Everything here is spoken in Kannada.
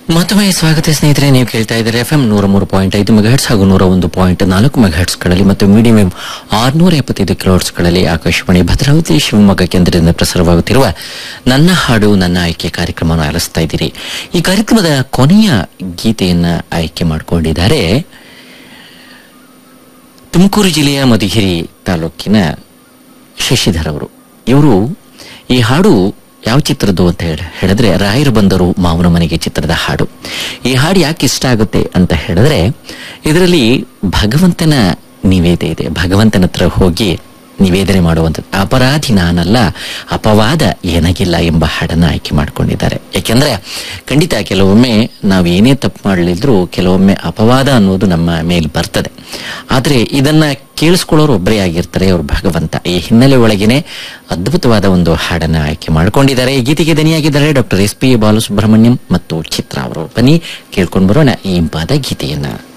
ಮತ್ತೊಮ್ಮೆ ಸ್ವಾಗತ ಸ್ನೇಹಿತರೆ ನೀವು ಕೇಳ್ತಾ ಇದ್ದಾರೆ ಎಫ್ ಎಂ ನೂರ ಮೂರು ಪಾಯಿಂಟ್ ಐದು ಮೆಗಾಹೆಟ್ಸ್ ಹಾಗೂ ನೂರ ಒಂದು ಪಾಯಿಂಟ್ ನಾಲ್ಕು ಮೆಗಾಹೆಟ್ಸ್ಗಳಲ್ಲಿ ಮತ್ತು ಮೀಡಿಯಂ ಎಂ ಆರುನೂರ ಎಪ್ಪತ್ತೈದು ಕಿಲೋಹೆಟ್ಸ್ಗಳಲ್ಲಿ ಆಕಾಶವಾಣಿ ಭದ್ರಾವತಿ ಶಿವಮೊಗ್ಗ ಕೇಂದ್ರದಿಂದ ಪ್ರಸಾರವಾಗುತ್ತಿರುವ ನನ್ನ ಹಾಡು ನನ್ನ ಆಯ್ಕೆ ಕಾರ್ಯಕ್ರಮವನ್ನು ಆಲಿಸ್ತಾ ಇದ್ದೀರಿ ಈ ಕಾರ್ಯಕ್ರಮದ ಕೊನೆಯ ಗೀತೆಯನ್ನ ಆಯ್ಕೆ ಮಾಡಿಕೊಂಡಿದ್ದಾರೆ ತುಮಕೂರು ಜಿಲ್ಲೆಯ ಮಧುಗಿರಿ ತಾಲೂಕಿನ ಶಶಿಧರ್ ಅವರು ಇವರು ಈ ಹಾಡು ಯಾವ ಚಿತ್ರದ್ದು ಅಂತ ಹೇಳಿ ಹೇಳಿದ್ರೆ ರಾಯರು ಬಂದರು ಮಾವನ ಮನೆಗೆ ಚಿತ್ರದ ಹಾಡು ಈ ಹಾಡು ಯಾಕೆ ಇಷ್ಟ ಆಗುತ್ತೆ ಅಂತ ಹೇಳಿದ್ರೆ ಇದರಲ್ಲಿ ಭಗವಂತನ ನಿವೇದ ಇದೆ ಭಗವಂತನ ಹತ್ರ ಹೋಗಿ ನಿವೇದನೆ ಮಾಡುವಂಥದ್ದು ಅಪರಾಧಿ ನಾನಲ್ಲ ಅಪವಾದ ಏನಾಗಿಲ್ಲ ಎಂಬ ಹಾಡನ್ನ ಆಯ್ಕೆ ಮಾಡ್ಕೊಂಡಿದ್ದಾರೆ ಯಾಕೆಂದ್ರೆ ಖಂಡಿತ ಕೆಲವೊಮ್ಮೆ ನಾವು ಏನೇ ತಪ್ಪು ಮಾಡಲಿದ್ರು ಕೆಲವೊಮ್ಮೆ ಅಪವಾದ ಅನ್ನೋದು ನಮ್ಮ ಮೇಲೆ ಬರ್ತದೆ ಆದ್ರೆ ಇದನ್ನ ಕೇಳಿಸ್ಕೊಳ್ಳೋರು ಒಬ್ಬರೇ ಆಗಿರ್ತಾರೆ ಅವ್ರು ಭಗವಂತ ಈ ಹಿನ್ನೆಲೆ ಒಳಗೇನೆ ಅದ್ಭುತವಾದ ಒಂದು ಹಾಡನ್ನ ಆಯ್ಕೆ ಮಾಡ್ಕೊಂಡಿದ್ದಾರೆ ಈ ಗೀತೆಗೆ ದನಿಯಾಗಿದ್ದಾರೆ ಡಾಕ್ಟರ್ ಎಸ್ ಪಿ ಬಾಲಸುಬ್ರಹ್ಮಣ್ಯಂ ಮತ್ತು ಚಿತ್ರ ಅವರು ಬನ್ನಿ ಕೇಳ್ಕೊಂಡು ಬರೋಣ ಈ ಇಂಪಾದ ಗೀತೆಯನ್ನ